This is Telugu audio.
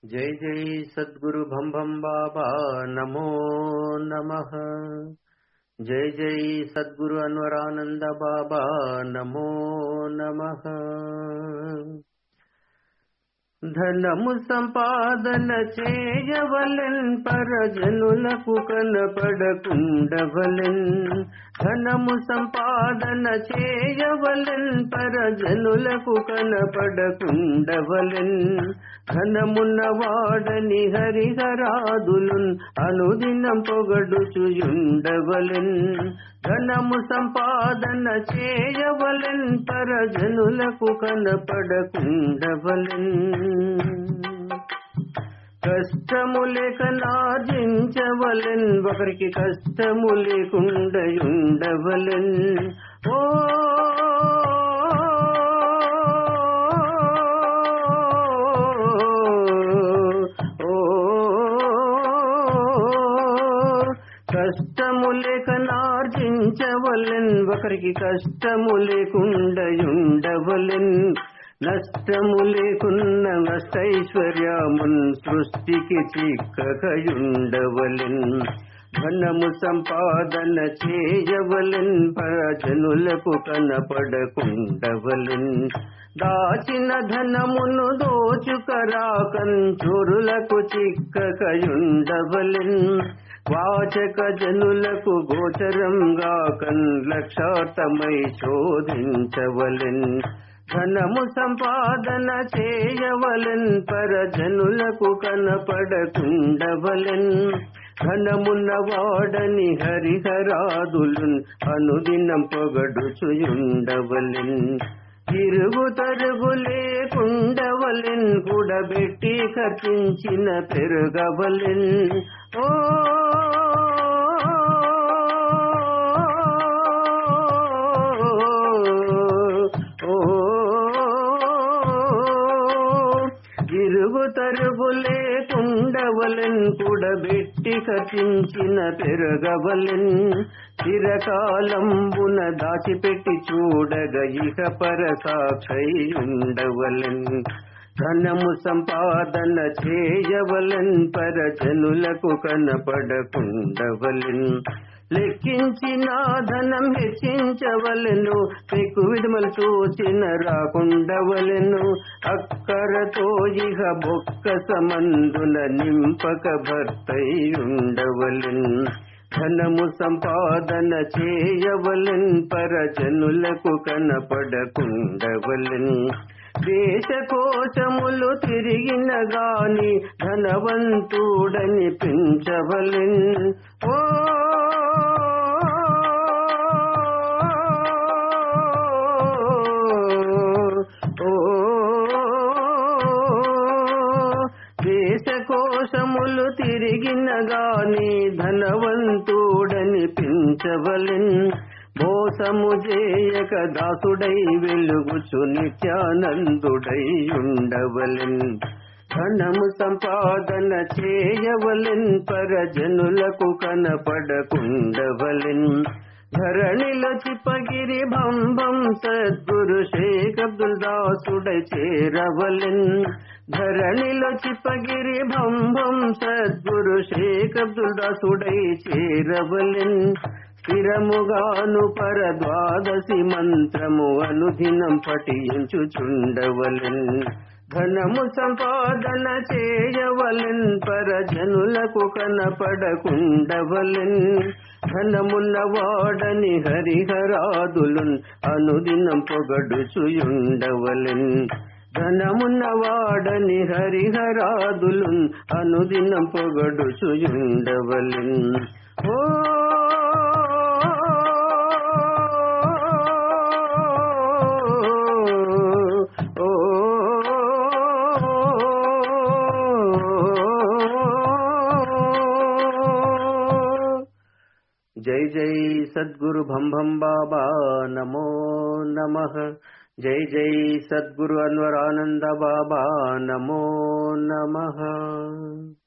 జై జై సద్గురు భం భం బాబా నమో నమః జై జై సద్గురు అన్వరానంద బాబా నమో నమః ధనము సంపాదన చేయవలెన్ పరజనులకు కనపడకుండవలెన్ ధనము సంపాదన చేయవలెన్ పరజనులకు కనపడకుండవలెన్ ధనమున్న వాడని హరిహరాదులున్ అనుదినం పొగడుచుయుండవలెన్ ధనము సంపాదన చేయవలెన్ పరజనులకు కనపడకుండవలెన్ కష్టము లేక నార్జించవలెన్ ఒకరికి కష్టము లేకుండా ఉండవలెన్ ఓ ఓ కష్టము లేక నార్జించవలెన్ ఒకరికి కష్టము లేకుండా ఉండవలెన్ నష్టము లేకున్న నష్టైశ్వర్యమున్ సృష్టికి చిక్కకయుండవలెన్ ధనము సంపాదన చేయవలెన్ ప్రజనులకు కనపడకుండవలెన్ దాచిన ధనమును దోచుకరాకన్ చోరులకు చిక్కకయుండవలెన్ వాచక జనులకు గోచరంగా కన్ లక్షార్థమై శోధించవలెన్ ధనము సంపాదన చేయవలెన్ పరజనులకు కనపడకుండవలెన్ ధనమున్న వాడని హరిహరాదులున్ అనుదినం పొగడుచుయుండవలెన్ తిరుగు తరుగు లేకుండవలెన్ కూడబెట్టి ఖర్చించిన పెరుగవలెన్ ఓ తిరుగు తరుగు లేకుండవలెన్ కూడబెట్టి ఖర్చించిన పెరగవలెన్ చిరకాలంబున దాచిపెట్టి చూడగ ఇక పరసాక్షై ఉండవలెన్ ధనము సంపాదన చేయవలెన్ పరజనులకు కనపడకుండవలెన్ లెక్కించిన ధనం హెచ్చించవలెను పెక్కు విడుమలు చూచిన రాకుండవలెను అక్కరతో ఇహ బొక్క సమందున నింపక భర్తై ఉండవలెన్ ధనము సంపాదన చేయవలెన్ పరజనులకు కనపడకుండవలెన్ దేశ కోశములు తిరిగిన గాని ధనవంతుడని పెంచవలెన్ ఓ దేశ కోశములు తిరిగిన గాని ధనవంతుడని పెంచవలెన్ మోసము చేయక దాసుడై వెలుగుచు నిత్యానందుడై ఉండవలెన్ ధనము సంపాదన చేయవలెన్ పరజనులకు కనపడకుండవలెన్ ధరణిలో చిప్పగిరి భంభం సద్గురు షేక్ అబ్దుల్ దాసుడై చేరవలెన్ ధరణిలో చిప్పగిరి భంభం సద్గురు షేక్ అబ్దుల్ దాసుడై చేరవలెన్ స్థిరముగాను పర ద్వాదశి మంత్రము అనుదినం పఠించుచుండవలెన్ ధనము సంపాదన చేయవలెన్ పరజనులకు కనపడకుండవలెన్ ధనమున్న వాడని హరిహరాదులున్ అనుదినం పొగడుచుయుండవలెన్ ధనమున్న వాడని హరిహరాదులున్ అనుదినం పొగడుచుయుండవలెన్ ఓ జై జై సద్గురు భం భం బాబా నమో నమః జై జై సద్గురు అన్వరానంద బాబా నమో నమః